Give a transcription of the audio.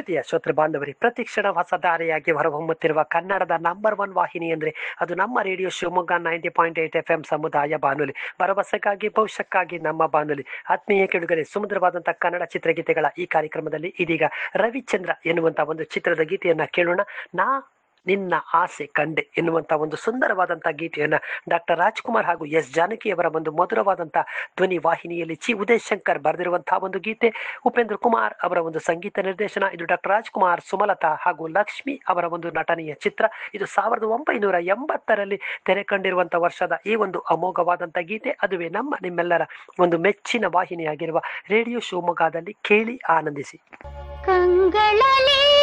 ಪ್ರೀತಿಯ ಶ್ರೋತೃ ಬಾಂಧವರಿ ಪ್ರತಿಕ್ಷಣ ಹೊಸ ದಾರಿಯಾಗಿ ಹೊರಹೊಮ್ಮುತ್ತಿರುವ ಕನ್ನಡದ ನಂಬರ್ ಒನ್ ವಾಹಿನಿ ಅಂದ್ರೆ ಅದು ನಮ್ಮ radio Shivamogga ninety point eight F M ಸಮುದಾಯ ಬಾನುಲಿ ಭರವಸೆಗಾಗಿ ಭವಿಷ್ಯಕ್ಕಾಗಿ ನಮ್ಮ ಬಾನುಲಿ ಆತ್ಮೀಯ ಕೆಡುಗರೆ ಸುಮಧುರವಾದಂತಹ ಕನ್ನಡ ಚಿತ್ರಗೀತೆಗಳ ಈ ಕಾರ್ಯಕ್ರಮದಲ್ಲಿ ಇದೀಗ ರವಿಚಂದ್ರ ಎನ್ನುವಂತ ಒಂದು ಚಿತ್ರದ ಗೀತೆಯನ್ನ ಕೇಳೋಣ ನಾ ನಿನ್ನ ಆಸೆ ಕಂಡೆ ಎನ್ನುವಂತ ಒಂದು ಸುಂದರವಾದಂತಹ ಗೀತೆಯನ್ನ ಡಾಕ್ಟರ್ ರಾಜ್ಕುಮಾರ್ ಹಾಗೂ ಎಸ್ ಜಾನಕಿಯವರ ಒಂದು ಮಧುರವಾದಂತಹ ಧ್ವನಿ ವಾಹಿನಿಯಲ್ಲಿ ಚಿ ಉದಯ್ ಶಂಕರ್ ಬರೆದಿರುವಂತಹ ಒಂದು ಗೀತೆ ಉಪೇಂದ್ರ ಕುಮಾರ್ ಅವರ ಒಂದು ಸಂಗೀತ ನಿರ್ದೇಶನ ಇದು ಡಾಕ್ಟರ್ ರಾಜ್ಕುಮಾರ್ ಸುಮಲತಾ ಹಾಗೂ ಲಕ್ಷ್ಮಿ ಅವರ ಒಂದು ನಟನೆಯ ಚಿತ್ರ ಇದು ಸಾವಿರದ ಒಂಬೈನೂರ ಎಂಬತ್ತರಲ್ಲಿ ತೆರೆ ಕಂಡಿರುವಂತಹ ವರ್ಷದ ಈ ಒಂದು ಅಮೋಘವಾದಂತಹ ಗೀತೆ ಅದುವೇ ನಮ್ಮ ನಿಮ್ಮೆಲ್ಲರ ಒಂದು ಮೆಚ್ಚಿನ ವಾಹಿನಿಯಾಗಿರುವ ರೇಡಿಯೋ ಶಿವಮೊಗ್ಗದಲ್ಲಿ ಕೇಳಿ ಆನಂದಿಸಿ ಕಂಗಳಲ್ಲಿ